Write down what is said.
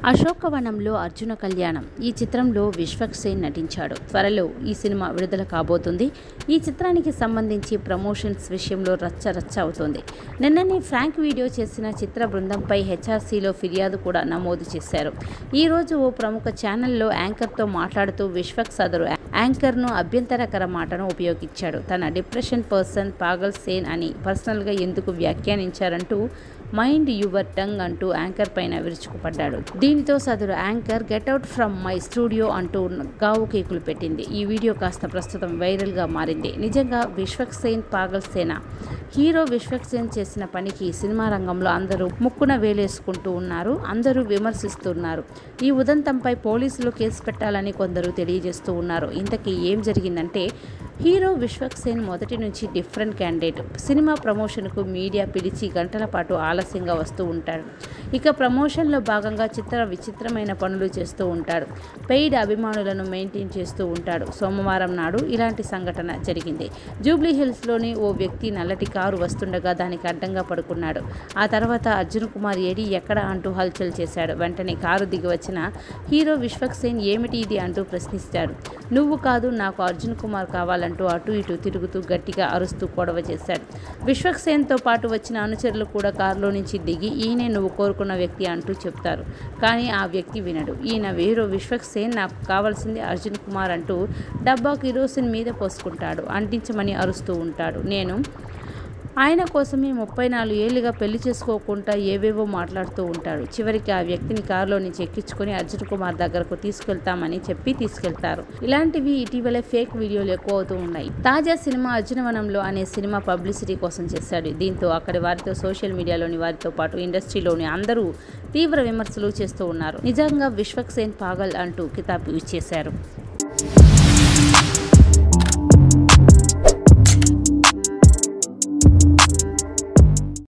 అశోకవనంలో అర్జున కళ్యాణం ఈ చిత్రంలో విశ్వక్ సేన్ నటించాడు త్వరలో ఈ సినిమా విడుదల కాబోతుంది ఈ చిత్రానికి సంబంధించి ప్రమోషన్స్ విషయంలో రచ్చ రచ్చ అవుతోంది నిన్ననే ఫ్రాంక్ వీడియో చేసిన చిత్ర బృందంపై హెచ్ఆర్సీలో ఫిర్యాదు కూడా నమోదు చేశారు ఈ రోజు ఓ ప్రముఖ ఛానల్లో యాంకర్తో మాట్లాడుతూ విశ్వక్ సదరు యాంకర్ను అభ్యంతరకర మాటను ఉపయోగించాడు తన డిప్రెషన్ పర్సన్ పాగల్ సేన్ అని పర్సనల్గా ఎందుకు వ్యాఖ్యానించారంటూ మైండ్ యువర్ టంగ్ అంటూ యాంకర్ పైన విరుచుకుపడ్డాడు దీనితో సదరు anchor get out from my studio అంటూ గావు కేకులు పెట్టింది ఈ వీడియో కాస్త ప్రస్తుతం వైరల్గా మారింది నిజంగా విశ్వక్ సేన్ పాగల్ సేన హీరో విశ్వక్ సేన్ చేసిన పనికి సినిమా రంగంలో అందరూ ముక్కున వేలేసుకుంటూ ఉన్నారు అందరూ విమర్శిస్తున్నారు ఈ ఉదంతంపై పోలీసులు కేసు పెట్టాలని కొందరు తెలియజేస్తూ ఉన్నారు ఇంతకీ ఏం జరిగిందంటే హీరో విశ్వక్ సేన్ మొదటి నుంచి డిఫరెంట్ క్యాండిడేట్ సినిమా ప్రమోషన్కు మీడియా పిలిచి గంటల పాటు ఆలస్యంగా వస్తూ ఉంటాడు ఇక ప్రమోషన్లో భాగంగా చిత్ర విచిత్రమైన పనులు చేస్తూ ఉంటాడు పెయిడ్ అభిమానులను మెయింటైన్ చేస్తూ ఉంటాడు సోమవారం నాడు ఇలాంటి సంఘటన జరిగింది జూబ్లీ హిల్స్లోని ఓ వ్యక్తి నల్లటి కారు వస్తుండగా దానికి అడ్డంగా పడుకున్నాడు ఆ తర్వాత అర్జున్ కుమార్ ఏడి ఎక్కడ అంటూ హల్చల్ చేశాడు వెంటనే కారు దిగి వచ్చిన హీరో విశ్వక్ సేన్ ఏమిటి ఇది అంటూ ప్రశ్నిస్తాడు నువ్వు కాదు నాకు అర్జున్ కుమార్ కావాలంటూ అటు ఇటు తిరుగుతూ గట్టిగా అరుస్తూ గొడవ చేశాడు విశ్వక్ సేన్తో పాటు వచ్చిన అనుచరులు కూడా కారులో నుంచి దిగి ఈయనే నువ్వు కోరుకున్న వ్యక్తి అంటూ చెప్తారు కానీ ఆ వ్యక్తి వినడు ఈయన వీరు విశ్వక్ సేన్ నాకు కావాల్సింది అర్జున్ కుమార్ అంటూ డబ్బా కిరోసిన్ మీద పోసుకుంటాడు అంటించమని అరుస్తూ ఉంటాడు నేను ఆయన కోసమే ముప్పై నాలుగు ఏళ్ళుగా పెళ్లి చేసుకోకుండా ఏవేవో మాట్లాడుతూ ఉంటాడు చివరికి ఆ వ్యక్తిని కారులో నుంచి ఎక్కించుకొని అర్జున్ కుమార్ దగ్గరకు తీసుకెళ్తామని చెప్పి తీసుకెళ్తారు ఇలాంటివి ఇటీవలే ఫేక్ వీడియోలు ఎక్కువ అవుతూ ఉన్నాయి తాజా సినిమా అర్జునవనంలో అనే సినిమా పబ్లిసిటీ కోసం చేశాడు దీంతో అక్కడి వారితో సోషల్ మీడియాలోని వారితో పాటు ఇండస్ట్రీలోని అందరూ తీవ్ర విమర్శలు చేస్తూ ఉన్నారు నిజంగా విశ్వక్ సేన్ పాగల్ అంటూ కితాబు ఇచ్చేశారు